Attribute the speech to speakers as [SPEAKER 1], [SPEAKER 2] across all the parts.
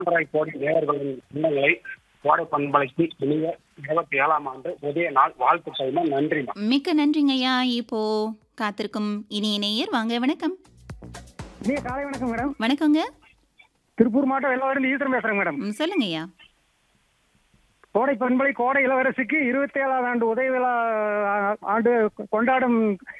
[SPEAKER 1] ஒன்றரை கோடி நேயர்களின் எண்ணங்களை கோடை பண்பலைக்கு இனிய இருபத்தி ஏழாம் ஆண்டு உதய நாள் வாழ்த்துக்கள்மா நன்றிமா
[SPEAKER 2] மிக்க நன்றிங்க ஐயா இப்போ காத்திருக்கும் இனிய நேயர் வாங்க வணக்கம்
[SPEAKER 3] நீ காலை வணக்கம் மேடம்
[SPEAKER 2] வணக்கங்க
[SPEAKER 3] திருப்பூர் மாவட்டம் வெள்ளவரம் ஈஸ்வரன் பேசுறேன் மேடம்
[SPEAKER 2] ம், சொல்லுங்க ஐயா
[SPEAKER 3] கோடை பண்பலை கோடை இளவரசிக்கு இருபத்தி ஏழாவது ஆண்டு உதய விழா ஆ- ஆண்டு கொண்டாடும்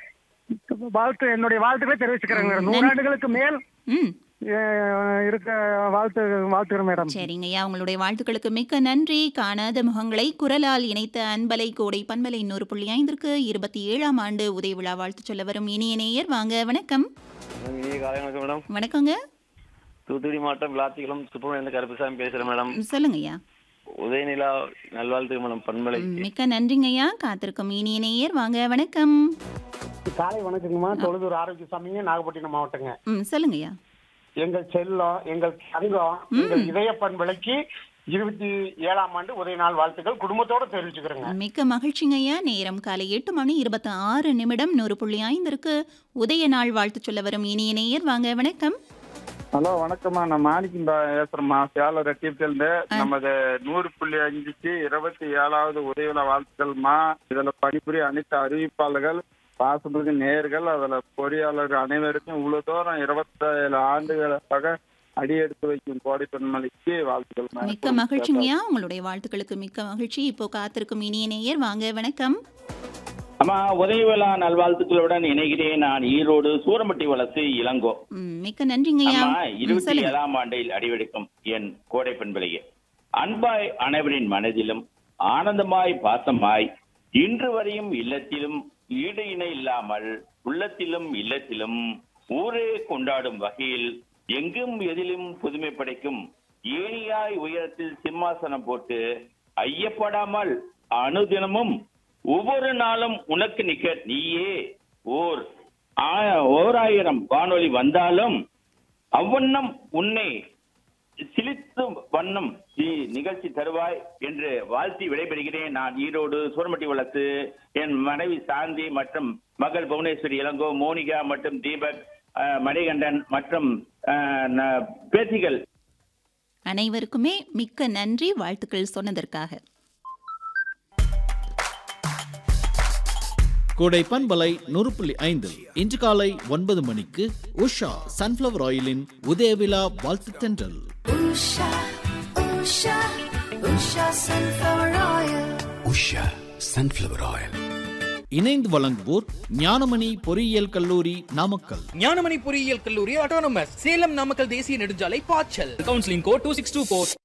[SPEAKER 3] வாழ்த்து என்னுடைய வாழ்த்துக்களை தெரிவிச்சுக்கிறேன் மேடம்
[SPEAKER 2] நன்றி.
[SPEAKER 3] நூறாண்டுகளுக்கு மேல்
[SPEAKER 2] ம்
[SPEAKER 3] அஹ், இருக்க வாழ்த்து வாழ்த்துக்கிறேன் மேடம்
[SPEAKER 2] சரிங்க ஐயா உங்களுடைய வாழ்த்துக்களுக்கு மிக்க நன்றி காணாத முகங்களை குரலால் இணைத்த அன்பலை கோடை பண்பலை நூறு புள்ளி ஐந்திற்கு இருபத்தி ஏழாம் ஆண்டு உதய விழா வாழ்த்து சொல்ல வரும் இனிய நேயர் வாங்க வணக்கம்
[SPEAKER 4] இனிய காலை வணக்கம் மேடம்
[SPEAKER 2] வணக்கங்க
[SPEAKER 4] தூத்துக்குடி மாவட்டம் விளாத்திக்குளம் சுப்பிரமணியன் கருப்புசாமி பேசுறேன் மேடம்
[SPEAKER 2] ம், சொல்லுங்க ஐயா
[SPEAKER 4] உதயநிலா நல்வாழ்த்துக்கு மேடம் பண்பலை
[SPEAKER 2] ம், மிக்க நன்றிங்க ஐயா காத்திருக்கும் இனிய நேயர் வாங்க வணக்கம்
[SPEAKER 1] காலை வணக்கங்கம்மா தொழுதூர் ஆரோக்கியசாமிங்க நாகப்பட்டினம் மாவட்டங்க
[SPEAKER 2] ம் சொல்லுங்க ஐயா
[SPEAKER 1] எங்கள் செல்லம் எங்கள் தங்கம் எங்கள் இதய பண்பலைக்கு இருபத்தி ஏழாம் ஆண்டு உதய நாள் வாழ்த்துக்கள் குடும்பத்தோட தெரிவிச்சுக்கிறேங்க
[SPEAKER 2] மிக்க மகிழ்ச்சிங்க ஐயா நேரம் காலை எட்டு மணி இருபத்தி ஆறு நிமிடம் நூறு புள்ளி ஐந்திற்கு உதய நாள் வாழ்த்து சொல்ல வரும் இனிய நேயர் வாங்க வணக்கம்
[SPEAKER 5] ஹலோ வணக்கம்மா நான் மாணிக்கம் பேசுறேம்மா சேலம் ரெட்டியத்திலிருந்து நமது நூறு புள்ளி அஞ்சுக்கு இருபத்தி ஏழாவது உதவியில வாழ்த்துக்கள்மா இதுல பணிபுரிய அனைத்து அறிவிப்பாளர்கள் பாசமிகு நேயர்கள் அதுல பொறியாளர்கள் அனைவருக்கும் இவ்வளவு தூரம் இருபத்தேழு ஆண்டுகளாக அடி எடுத்து வைக்கும் கோடை பெண்மணிக்கு வாழ்த்துக்கள்
[SPEAKER 2] மிக்க மகிழ்ச்சிங்கய்யா உங்களுடைய வாழ்த்துக்களுக்கு மிக்க மகிழ்ச்சி இப்போ காத்திருக்கும் இனிய நேயர் வாங்க வணக்கம்
[SPEAKER 6] அம்மா உதவி விழா நல்வாழ்த்துக்களுடன் இணைகிறேன் நான் ஈரோடு சூரம்பட்டி வளசு இளங்கோ
[SPEAKER 2] ம், மிக்க நன்றிங்கய்யா
[SPEAKER 6] அம்மா
[SPEAKER 2] ம்,
[SPEAKER 6] இருபத்தி
[SPEAKER 2] சொல்லுங்க
[SPEAKER 6] ஏழாம் ஆண்டில் அடிவெடுக்கும் என் கோடை பெண்பிளையே அன்பாய் அனைவரின் மனதிலும் ஆனந்தமாய் பாசமாய் இன்று வரையும் இல்லத்திலும் ஈடு இணை இல்லாமல் உள்ளத்திலும் இல்லத்திலும் ஊரே கொண்டாடும் வகையில் எங்கும் எதிலும் புதுமை படைக்கும் ஏணியாய் உயரத்தில் சிம்மாசனம் போட்டு ஐயப்படாமல் அனுதினமும் ஒவ்வொரு நாளும் உனக்கு நிக்க நீயே ஓர் ஆ- ஓர் ஆயிரம் வானொலி வந்தாலும் அவ்வண்ணம் உன்னை சிலித்தும் வண்ணம் இ- நிகழ்ச்சி தருவாய் என்று வாழ்த்தி விடைபெறுகிறேன் நான் ஈரோடு சூரமட்டி வளர்த்து என் மனைவி சாந்தி மற்றும் மகள் புவனேஸ்வரி இளங்கோ மோனிகா மற்றும் தீபக் அஹ், மணிகண்டன் மற்றும் அஹ், ந- பேத்திகள்
[SPEAKER 2] அனைவருக்குமே மிக்க நன்றி வாழ்த்துக்கள் சொன்னதற்காக
[SPEAKER 7] கோடை பண்பலை நூறு புள்ளி ஐந்து இன்று காலை ஒன்பது மணிக்கு உஷா சன்ஃப்ளவர் ஆயிலின் உதயவிழா வாழ்த்து தென்றல்
[SPEAKER 8] Usha, Usha, Usha sunflower oil.
[SPEAKER 9] Usha sunflower oil
[SPEAKER 7] இணைந்து வழங்குவோர் ஞானமணி பொறியியல் கல்லூரி நாமக்கல்
[SPEAKER 10] ஞானமணி பொறியியல் கல்லூரி ஆட்டோனமஸ் சேலம் நாமக்கல் தேசிய நெடுஞ்சாலை பாய்ச்சல் counselling code two six two four